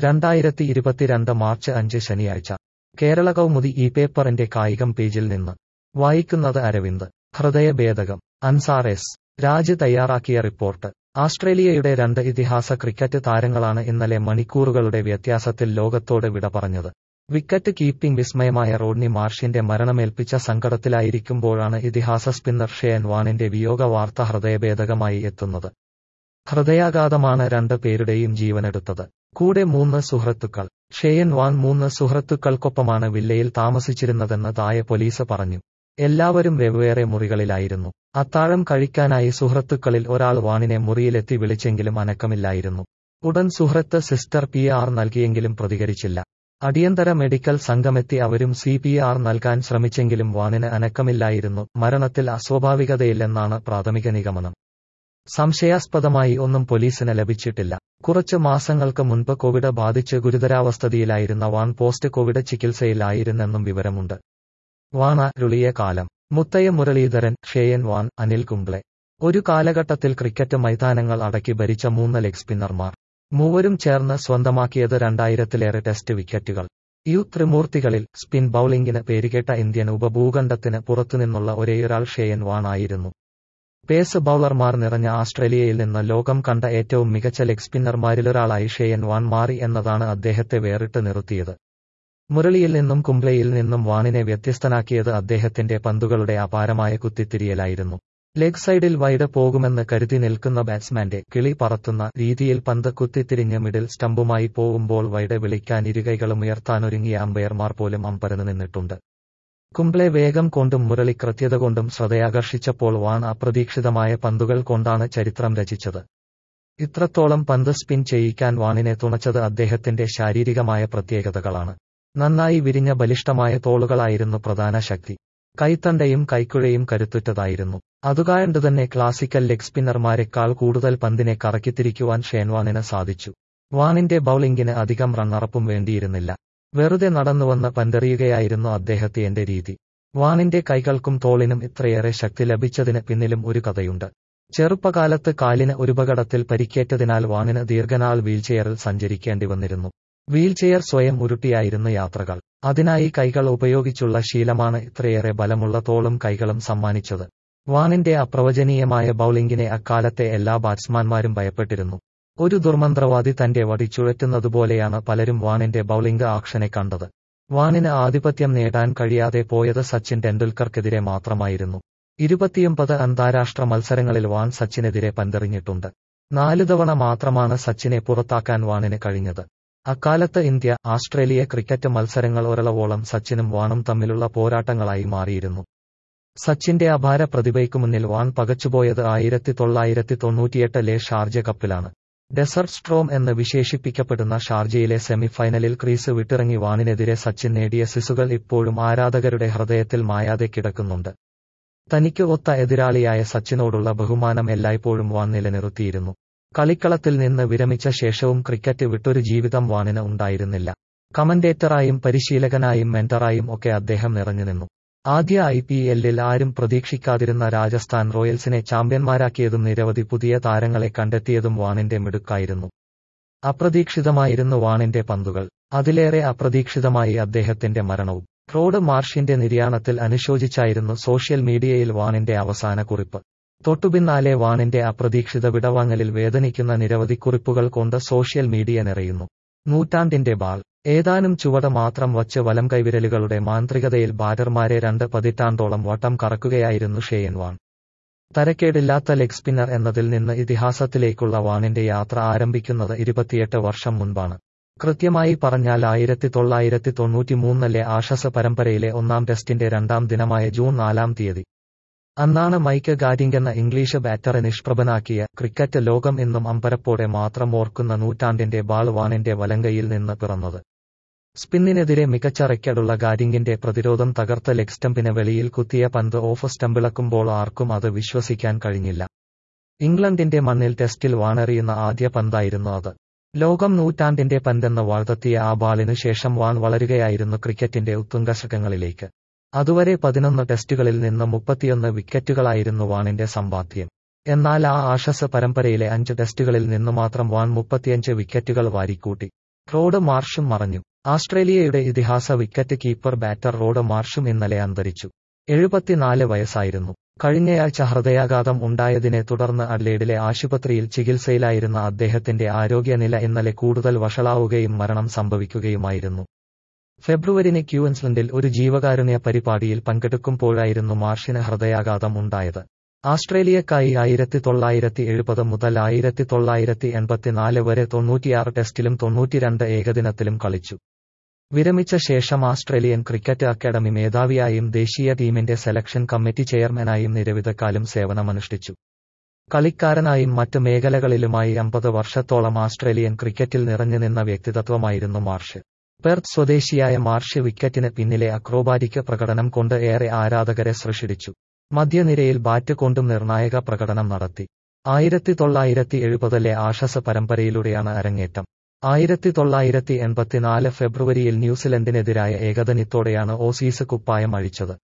രണ്ടായിരത്തി ഇരുപത്തിരണ്ട് മാർച്ച് അഞ്ച് ശനിയാഴ്ച കേരള കൗമുദി ഈ പേപ്പറിന്റെ കായികം പേജിൽ നിന്ന് വായിക്കുന്നത് അരവിന്ദ് ഹൃദയഭേദകം അൻസാർ എസ് രാജ് തയ്യാറാക്കിയ റിപ്പോർട്ട് ആസ്ട്രേലിയയുടെ രണ്ട് ഇതിഹാസ ക്രിക്കറ്റ് താരങ്ങളാണ് ഇന്നലെ മണിക്കൂറുകളുടെ വ്യത്യാസത്തിൽ ലോകത്തോട് വിട പറഞ്ഞത് വിക്കറ്റ് കീപ്പിംഗ് വിസ്മയമായ റോഡ്നി മാർഷിന്റെ മരണമേൽപ്പിച്ച സങ്കടത്തിലായിരിക്കുമ്പോഴാണ് ഇതിഹാസ സ്പിന്നർ ഷെയൻ വാണിന്റെ വിയോഗ വാർത്ത ഹൃദയഭേദകമായി എത്തുന്നത് ഹൃദയാഘാതമാണ് രണ്ട് പേരുടെയും ജീവനെടുത്തത് കൂടെ മൂന്ന് സുഹൃത്തുക്കൾ ഷെയൻ വാൻ മൂന്ന് സുഹൃത്തുക്കൾക്കൊപ്പമാണ് വില്ലയിൽ താമസിച്ചിരുന്നതെന്ന് തായ പോലീസ് പറഞ്ഞു എല്ലാവരും വെവ്വേറെ മുറികളിലായിരുന്നു അത്താഴം കഴിക്കാനായി സുഹൃത്തുക്കളിൽ ഒരാൾ വാണിനെ മുറിയിലെത്തി വിളിച്ചെങ്കിലും അനക്കമില്ലായിരുന്നു ഉടൻ സുഹൃത്ത് സിസ്റ്റർ പി ആർ നൽകിയെങ്കിലും പ്രതികരിച്ചില്ല അടിയന്തര മെഡിക്കൽ സംഘമെത്തി അവരും സി പി ആർ നൽകാൻ ശ്രമിച്ചെങ്കിലും വാണിന് അനക്കമില്ലായിരുന്നു മരണത്തിൽ അസ്വാഭാവികതയില്ലെന്നാണ് പ്രാഥമിക നിഗമനം സംശയാസ്പദമായി ഒന്നും പോലീസിന് ലഭിച്ചിട്ടില്ല കുറച്ച് മാസങ്ങൾക്ക് മുൻപ് കോവിഡ് ബാധിച്ച് ഗുരുതരാവസ്ഥയിലായിരുന്ന വാൺ പോസ്റ്റ് കോവിഡ് ചികിത്സയിലായിരുന്നെന്നും വിവരമുണ്ട് വാണ രുളിയ കാലം മുത്തയ്യ മുരളീധരൻ ഷേയൻ വാൻ അനിൽ കുംബ്ലെ ഒരു കാലഘട്ടത്തിൽ ക്രിക്കറ്റ് മൈതാനങ്ങൾ അടക്കി ഭരിച്ച മൂന്ന് ലെഗ് സ്പിന്നർമാർ മൂവരും ചേർന്ന് സ്വന്തമാക്കിയത് രണ്ടായിരത്തിലേറെ ടെസ്റ്റ് വിക്കറ്റുകൾ യു ത്രിമൂർത്തികളിൽ സ്പിൻ ബൌളിംഗിന് പേരുകേട്ട ഇന്ത്യൻ ഉപഭൂഖണ്ഡത്തിന് പുറത്തുനിന്നുള്ള ഒരേയൊരാൾ ഷേയൻ വാൺ ആയിരുന്നു പേസ് ബൌളർമാർ നിറഞ്ഞ ആസ്ട്രേലിയയിൽ നിന്ന് ലോകം കണ്ട ഏറ്റവും മികച്ച ലെഗ് സ്പിന്നർമാരിലൊരാളായി ഷെയൻ വാൻ മാറി എന്നതാണ് അദ്ദേഹത്തെ വേറിട്ട് നിർത്തിയത് മുരളിയിൽ നിന്നും കുംബ്ലയിൽ നിന്നും വാണിനെ വ്യത്യസ്തനാക്കിയത് അദ്ദേഹത്തിന്റെ പന്തുകളുടെ അപാരമായ കുത്തിത്തിരിയലായിരുന്നു ലെഗ് സൈഡിൽ വൈഡ് പോകുമെന്ന് കരുതി നിൽക്കുന്ന ബാറ്റ്സ്മാന്റെ കിളി പറത്തുന്ന രീതിയിൽ പന്ത് കുത്തിത്തിരിഞ്ഞ് മിഡിൽ സ്റ്റമ്പുമായി പോകുമ്പോൾ വൈഡ് വിളിക്കാൻ ഇരുകൈകളും ഉയർത്താനൊരുങ്ങിയ അമ്പയർമാർ പോലും അമ്പരന്ന് നിന്നിട്ടുണ്ട് കുംബ്ലെ വേഗം കൊണ്ടും മുരളി കൃത്യത കൊണ്ടും ശ്രദ്ധയാകർഷിച്ചപ്പോൾ വാൺ അപ്രതീക്ഷിതമായ പന്തുകൾ കൊണ്ടാണ് ചരിത്രം രചിച്ചത് ഇത്രത്തോളം പന്ത് സ്പിൻ ചെയ്യിക്കാൻ വാണിനെ തുണച്ചത് അദ്ദേഹത്തിന്റെ ശാരീരികമായ പ്രത്യേകതകളാണ് നന്നായി വിരിഞ്ഞ ബലിഷ്ടമായ തോളുകളായിരുന്നു പ്രധാന ശക്തി കൈത്തണ്ടയും കൈക്കുഴയും കരുത്തുറ്റതായിരുന്നു അതുകാണ്ടുതന്നെ ക്ലാസിക്കൽ ലെഗ് സ്പിന്നർമാരെക്കാൾ കൂടുതൽ പന്തിനെ കറക്കിത്തിരിക്കുവാൻ ഷേൻവാണിന് സാധിച്ചു വാണിന്റെ ബൌളിംഗിന് അധികം റണ്ണറപ്പും വേണ്ടിയിരുന്നില്ല വെറുതെ നടന്നുവന്ന് പന്തെറിയുകയായിരുന്നു അദ്ദേഹത്തിന്റെ രീതി വാണിന്റെ കൈകൾക്കും തോളിനും ഇത്രയേറെ ശക്തി ലഭിച്ചതിന് പിന്നിലും ഒരു കഥയുണ്ട് ചെറുപ്പകാലത്ത് കാലിന് ഒരുപകടത്തിൽ പരിക്കേറ്റതിനാൽ വാണിന് ദീർഘനാൾ വീൽചെയറിൽ സഞ്ചരിക്കേണ്ടി വന്നിരുന്നു വീൽചെയർ സ്വയം ഉരുട്ടിയായിരുന്നു യാത്രകൾ അതിനായി കൈകൾ ഉപയോഗിച്ചുള്ള ശീലമാണ് ഇത്രയേറെ ബലമുള്ള തോളും കൈകളും സമ്മാനിച്ചത് വാണിന്റെ അപ്രവചനീയമായ ബൌളിംഗിനെ അക്കാലത്തെ എല്ലാ ബാറ്റ്സ്മാൻമാരും ഭയപ്പെട്ടിരുന്നു ഒരു ദുർമന്ത്രവാദി തന്റെ വടി ചുഴറ്റുന്നതുപോലെയാണ് പലരും വാണിന്റെ ബൌളിംഗ് ആക്ഷനെ കണ്ടത് വാണിന് ആധിപത്യം നേടാൻ കഴിയാതെ പോയത് സച്ചിൻ ടെണ്ടുൽക്കർക്കെതിരെ മാത്രമായിരുന്നു ഇരുപത്തിയൊമ്പത് അന്താരാഷ്ട്ര മത്സരങ്ങളിൽ വാൺ സച്ചിനെതിരെ പന്തെറിഞ്ഞിട്ടുണ്ട് നാല് തവണ മാത്രമാണ് സച്ചിനെ പുറത്താക്കാൻ വാണിന് കഴിഞ്ഞത് അക്കാലത്ത് ഇന്ത്യ ആസ്ട്രേലിയ ക്രിക്കറ്റ് മത്സരങ്ങൾ ഒരളവോളം സച്ചിനും വാണും തമ്മിലുള്ള പോരാട്ടങ്ങളായി മാറിയിരുന്നു സച്ചിന്റെ അപാര പ്രതിഭയ്ക്കു മുന്നിൽ വാൺ പകച്ചുപോയത് ആയിരത്തി തൊള്ളായിരത്തി തൊണ്ണൂറ്റിയെട്ടിലെ ഷാർജ കപ്പിലാണ് ഡെസർട്ട് സ്ട്രോം എന്ന് വിശേഷിപ്പിക്കപ്പെടുന്ന ഷാർജയിലെ സെമിഫൈനലിൽ ക്രീസ് വിട്ടിറങ്ങി വാണിനെതിരെ സച്ചിൻ നേടിയ സിസുകൾ ഇപ്പോഴും ആരാധകരുടെ ഹൃദയത്തിൽ മായാതെ കിടക്കുന്നുണ്ട് തനിക്ക് ഒത്ത എതിരാളിയായ സച്ചിനോടുള്ള ബഹുമാനം എല്ലായ്പ്പോഴും വാൺ നിലനിർത്തിയിരുന്നു കളിക്കളത്തിൽ നിന്ന് വിരമിച്ച ശേഷവും ക്രിക്കറ്റ് വിട്ടൊരു ജീവിതം വാണിന് ഉണ്ടായിരുന്നില്ല കമന്റേറ്ററായും പരിശീലകനായും മെന്ററായും ഒക്കെ അദ്ദേഹം നിറഞ്ഞുനിന്നു ആദ്യ ഐ പി എല്ലിൽ ആരും പ്രതീക്ഷിക്കാതിരുന്ന രാജസ്ഥാൻ റോയൽസിനെ ചാമ്പ്യന്മാരാക്കിയതും നിരവധി പുതിയ താരങ്ങളെ കണ്ടെത്തിയതും വാണിന്റെ മിടുക്കായിരുന്നു അപ്രതീക്ഷിതമായിരുന്നു വാണിന്റെ പന്തുകൾ അതിലേറെ അപ്രതീക്ഷിതമായി അദ്ദേഹത്തിന്റെ മരണവും റോഡ് മാർഷിന്റെ നിര്യാണത്തിൽ അനുശോചിച്ചായിരുന്നു സോഷ്യൽ മീഡിയയിൽ വാണിന്റെ അവസാന കുറിപ്പ് തൊട്ടുപിന്നാലെ വാണിന്റെ അപ്രതീക്ഷിത വിടവാങ്ങലിൽ വേദനിക്കുന്ന നിരവധി കുറിപ്പുകൾ കൊണ്ട് സോഷ്യൽ മീഡിയ നിറയുന്നു നൂറ്റാണ്ടിന്റെ ബാൾ ഏതാനും ചുവട് മാത്രം വച്ച് വലം കൈവിരലുകളുടെ മാന്ത്രികതയിൽ ബാറ്റർമാരെ രണ്ട് പതിറ്റാണ്ടോളം വട്ടം കറക്കുകയായിരുന്നു ഷെയൻ വാൺ തരക്കേടില്ലാത്ത ലെഗ് സ്പിന്നർ എന്നതിൽ നിന്ന് ഇതിഹാസത്തിലേക്കുള്ള വാണിന്റെ യാത്ര ആരംഭിക്കുന്നത് ഇരുപത്തിയെട്ട് വർഷം മുൻപാണ് കൃത്യമായി പറഞ്ഞാൽ ആയിരത്തി തൊള്ളായിരത്തി തൊണ്ണൂറ്റിമൂന്നിലെ ആഷസ് പരമ്പരയിലെ ഒന്നാം ടെസ്റ്റിന്റെ രണ്ടാം ദിനമായ ജൂൺ നാലാം തീയതി അന്നാണ് മൈക്ക് ഗാരിംഗ് എന്ന ഇംഗ്ലീഷ് ബാറ്ററെ നിഷ്പ്രഭനാക്കിയ ക്രിക്കറ്റ് ലോകം എന്നും അമ്പരപ്പോടെ മാത്രം ഓർക്കുന്ന നൂറ്റാണ്ടിന്റെ ബാൾ വാണിന്റെ വലങ്കയിൽ നിന്ന് പിറന്നത് സ്പിന്നിനെതിരെ മികച്ച റെക്കഡുള്ള ഗാരിംഗിന്റെ പ്രതിരോധം തകർത്ത ലെഗ് സ്റ്റമ്പിന് വെളിയിൽ കുത്തിയ പന്ത് ഓഫ് സ്റ്റമ്പിളക്കുമ്പോൾ ആർക്കും അത് വിശ്വസിക്കാൻ കഴിഞ്ഞില്ല ഇംഗ്ലണ്ടിന്റെ മണ്ണിൽ ടെസ്റ്റിൽ വാണെറിയുന്ന ആദ്യ പന്തായിരുന്നു അത് ലോകം നൂറ്റാണ്ടിന്റെ പന്തെന്ന് വാഴ്ത്തത്തിയ ആ ബാളിനു ശേഷം വാൺ വളരുകയായിരുന്നു ക്രിക്കറ്റിന്റെ ഉത്തുംഗശകങ്ങളിലേക്ക് അതുവരെ പതിനൊന്ന് ടെസ്റ്റുകളിൽ നിന്ന് മുപ്പത്തിയൊന്ന് വിക്കറ്റുകളായിരുന്നു വാണിന്റെ സമ്പാദ്യം എന്നാൽ ആ ആഷസ് പരമ്പരയിലെ അഞ്ച് ടെസ്റ്റുകളിൽ നിന്നു മാത്രം വാൺ മുപ്പത്തിയഞ്ച് വിക്കറ്റുകൾ വാരിക്കൂട്ടി റോഡ് മാർഷും മറഞ്ഞു ആസ്ട്രേലിയയുടെ ഇതിഹാസ വിക്കറ്റ് കീപ്പർ ബാറ്റർ റോഡ് മാർഷും ഇന്നലെ അന്തരിച്ചു എഴുപത്തിനാല് വയസ്സായിരുന്നു കഴിഞ്ഞയാഴ്ച ഹൃദയാഘാതം ഉണ്ടായതിനെ തുടർന്ന് അഡ്ലേഡിലെ ആശുപത്രിയിൽ ചികിത്സയിലായിരുന്ന അദ്ദേഹത്തിന്റെ ആരോഗ്യനില ഇന്നലെ കൂടുതൽ വഷളാവുകയും മരണം സംഭവിക്കുകയുമായിരുന്നു ഫെബ്രുവരിന് ക്യൂൻസ്ലൻഡിൽ ഒരു ജീവകാരുണ്യ പരിപാടിയിൽ പങ്കെടുക്കുമ്പോഴായിരുന്നു മാർഷിന് ഹൃദയാഘാതം ഉണ്ടായത് ആസ്ട്രേലിയക്കായി ആയിരത്തി തൊള്ളായിരത്തി എഴുപത് മുതൽ ആയിരത്തി തൊള്ളായിരത്തി എൺപത്തിനാല് വരെ തൊണ്ണൂറ്റിയാറ് ടെസ്റ്റിലും തൊണ്ണൂറ്റിരണ്ട് ഏകദിനത്തിലും കളിച്ചു വിരമിച്ച ശേഷം ആസ്ട്രേലിയൻ ക്രിക്കറ്റ് അക്കാദമി മേധാവിയായും ദേശീയ ടീമിന്റെ സെലക്ഷൻ കമ്മിറ്റി ചെയർമാനായും നിരവധിക്കാലം സേവനമനുഷ്ഠിച്ചു കളിക്കാരനായും മറ്റ് മേഖലകളിലുമായി അമ്പത് വർഷത്തോളം ആസ്ട്രേലിയൻ ക്രിക്കറ്റിൽ നിറഞ്ഞുനിന്ന വ്യക്തിതത്വമായിരുന്നു മാർഷ് പെർത്ത് സ്വദേശിയായ മാർഷ് വിക്കറ്റിന് പിന്നിലെ അക്രോബാറ്റിക് പ്രകടനം കൊണ്ട് ഏറെ ആരാധകരെ സൃഷ്ടിച്ചു മധ്യനിരയിൽ ബാറ്റ് കൊണ്ടും നിർണായക പ്രകടനം നടത്തി ആയിരത്തി തൊള്ളായിരത്തി എഴുപതിലെ ആഷസ് പരമ്പരയിലൂടെയാണ് അരങ്ങേറ്റം ആയിരത്തി തൊള്ളായിരത്തി എൺപത്തിനാല് ഫെബ്രുവരിയിൽ ന്യൂസിലൻഡിനെതിരായ ഏകദിനത്തോടെയാണ് ഓസീസ് കുപ്പായം അഴിച്ചത്